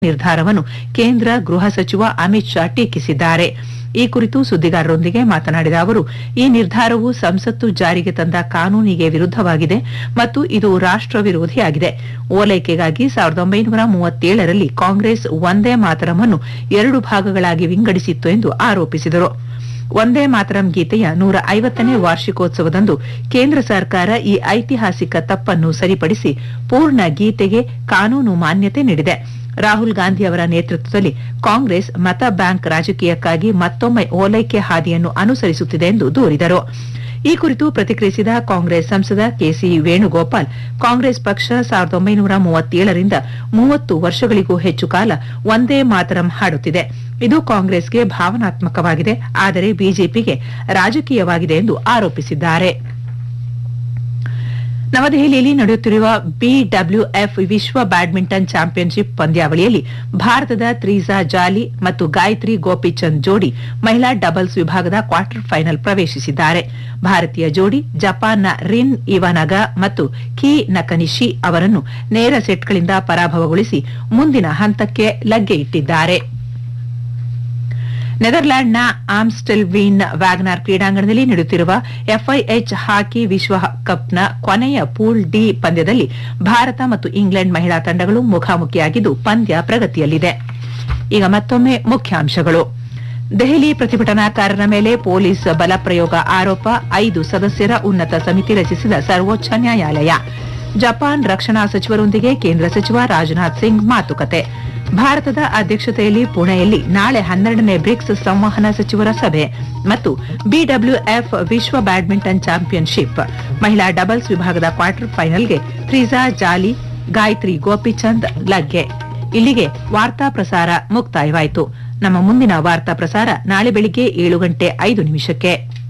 ನಿರ್ಧಾರವನ್ನು ಕೇಂದ್ರ ಗೃಹ ಸಚಿವ ಅಮಿತ್ ಶಾ ಟೀಕಿಸಿದ್ದಾರೆ ಈ ಕುರಿತು ಸುದ್ದಿಗಾರರೊಂದಿಗೆ ಮಾತನಾಡಿದ ಅವರು ಈ ನಿರ್ಧಾರವು ಸಂಸತ್ತು ಜಾರಿಗೆ ತಂದ ಕಾನೂನಿಗೆ ವಿರುದ್ಧವಾಗಿದೆ ಮತ್ತು ಇದು ರಾಷ್ಟ್ರ ವಿರೋಧಿಯಾಗಿದೆ ಓಲೈಕೆಗಾಗಿ ಸಾವಿರದ ಒಂಬೈನೂರ ಮೂವತ್ತೇಳರಲ್ಲಿ ಕಾಂಗ್ರೆಸ್ ಒಂದೇ ಮಾತರಮನ್ನು ಎರಡು ಭಾಗಗಳಾಗಿ ವಿಂಗಡಿಸಿತ್ತು ಎಂದು ಆರೋಪಿಸಿದರು ಒಂದೇ ಮಾತರಂ ಗೀತೆಯ ನೂರ ಐವತ್ತನೇ ವಾರ್ಷಿಕೋತ್ಸವದಂದು ಕೇಂದ್ರ ಸರ್ಕಾರ ಈ ಐತಿಹಾಸಿಕ ತಪ್ಪನ್ನು ಸರಿಪಡಿಸಿ ಪೂರ್ಣ ಗೀತೆಗೆ ಕಾನೂನು ಮಾನ್ಯತೆ ನೀಡಿದೆ ರಾಹುಲ್ ಗಾಂಧಿ ಅವರ ನೇತೃತ್ವದಲ್ಲಿ ಕಾಂಗ್ರೆಸ್ ಮತ ಬ್ಯಾಂಕ್ ರಾಜಕೀಯಕ್ಕಾಗಿ ಮತ್ತೊಮ್ಮೆ ಓಲೈಕೆ ಹಾದಿಯನ್ನು ಅನುಸರಿಸುತ್ತಿದೆ ಎಂದು ದೂರಿದರು ಈ ಕುರಿತು ಪ್ರತಿಕ್ರಿಯಿಸಿದ ಕಾಂಗ್ರೆಸ್ ಸಂಸದ ಕೆಸಿ ವೇಣುಗೋಪಾಲ್ ಕಾಂಗ್ರೆಸ್ ಪಕ್ಷ ಸಾವಿರದ ಒಂಬೈನೂರ ಮೂವತ್ತೇಳರಿಂದ ಮೂವತ್ತು ವರ್ಷಗಳಿಗೂ ಹೆಚ್ಚು ಕಾಲ ಒಂದೇ ಮಾತರಂ ಹಾಡುತ್ತಿದೆ ಇದು ಕಾಂಗ್ರೆಸ್ಗೆ ಭಾವನಾತ್ಮಕವಾಗಿದೆ ಆದರೆ ಬಿಜೆಪಿಗೆ ರಾಜಕೀಯವಾಗಿದೆ ಎಂದು ಆರೋಪಿಸಿದ್ದಾರೆ ನವದೆಹಲಿಯಲ್ಲಿ ನಡೆಯುತ್ತಿರುವ ಬಿಡಬ್ಲ್ಯೂಎಫ್ ವಿಶ್ವ ಬ್ಯಾಡ್ಮಿಂಟನ್ ಚಾಂಪಿಯನ್ಶಿಪ್ ಪಂದ್ಯಾವಳಿಯಲ್ಲಿ ಭಾರತದ ತ್ರೀಸಾ ಜಾಲಿ ಮತ್ತು ಗಾಯತ್ರಿ ಗೋಪಿಚಂದ್ ಜೋಡಿ ಮಹಿಳಾ ಡಬಲ್ಸ್ ವಿಭಾಗದ ಕ್ವಾರ್ಟರ್ ಫೈನಲ್ ಪ್ರವೇಶಿಸಿದ್ದಾರೆ ಭಾರತೀಯ ಜೋಡಿ ಜಪಾನ್ನ ರಿನ್ ಇವಾನಗ ಮತ್ತು ಕಿ ನಕನಿಶಿ ಅವರನ್ನು ನೇರ ಸೆಟ್ಗಳಿಂದ ಪರಾಭವಗೊಳಿಸಿ ಮುಂದಿನ ಹಂತಕ್ಕೆ ಲಗ್ಗೆ ಇಟ್ಟಿದ್ದಾರೆ ನೆದರ್ಲ್ಯಾಂಡ್ನ ಆಮ್ಸ್ಟೆಲ್ವೀನ್ ವ್ಯಾಗ್ನಾರ್ ಕ್ರೀಡಾಂಗಣದಲ್ಲಿ ನಡೆಯುತ್ತಿರುವ ಎಫ್ಐಎಚ್ ಹಾಕಿ ವಿಶ್ವಕಪ್ನ ಕೊನೆಯ ಪೂಲ್ ಡಿ ಪಂದ್ಯದಲ್ಲಿ ಭಾರತ ಮತ್ತು ಇಂಗ್ಲೆಂಡ್ ಮಹಿಳಾ ತಂಡಗಳು ಮುಖಾಮುಖಿಯಾಗಿದ್ದು ಪಂದ್ಯ ಪ್ರಗತಿಯಲ್ಲಿದೆ ಈಗ ಮತ್ತೊಮ್ಮೆ ಮುಖ್ಯಾಂಶಗಳು ದೆಹಲಿ ಪ್ರತಿಭಟನಾಕಾರರ ಮೇಲೆ ಪೊಲೀಸ್ ಬಲಪ್ರಯೋಗ ಆರೋಪ ಐದು ಸದಸ್ಯರ ಉನ್ನತ ಸಮಿತಿ ರಚಿಸಿದ ಸರ್ವೋಚ್ಚ ನ್ಯಾಯಾಲಯ ಜಪಾನ್ ರಕ್ಷಣಾ ಸಚಿವರೊಂದಿಗೆ ಕೇಂದ್ರ ಸಚಿವ ರಾಜನಾಥ್ ಸಿಂಗ್ ಮಾತುಕತೆ ಭಾರತದ ಅಧ್ಯಕ್ಷತೆಯಲ್ಲಿ ಪುಣೆಯಲ್ಲಿ ನಾಳೆ ಹನ್ನೆರಡನೇ ಬ್ರಿಕ್ಸ್ ಸಂವಹನ ಸಚಿವರ ಸಭೆ ಮತ್ತು ಬಿಡಬ್ಲ್ಯೂಎಫ್ ವಿಶ್ವ ಬ್ಯಾಡ್ಮಿಂಟನ್ ಚಾಂಪಿಯನ್ಶಿಪ್ ಮಹಿಳಾ ಡಬಲ್ಸ್ ವಿಭಾಗದ ಕ್ವಾರ್ಟರ್ ಫೈನಲ್ಗೆ ಥ್ರೀಸಾ ಜಾಲಿ ಗಾಯತ್ರಿ ಗೋಪಿಚಂದ್ ಲಗ್ಗೆ ಇಲ್ಲಿಗೆ ವಾರ್ತಾ ಪ್ರಸಾರ ಮುಕ್ತಾಯವಾಯಿತು ನಮ್ಮ ಮುಂದಿನ ವಾರ್ತಾ ಪ್ರಸಾರ ನಾಳೆ ಬೆಳಿಗ್ಗೆ ಏಳು ಗಂಟೆ ಐದು ನಿಮಿಷಕ್ಕೆ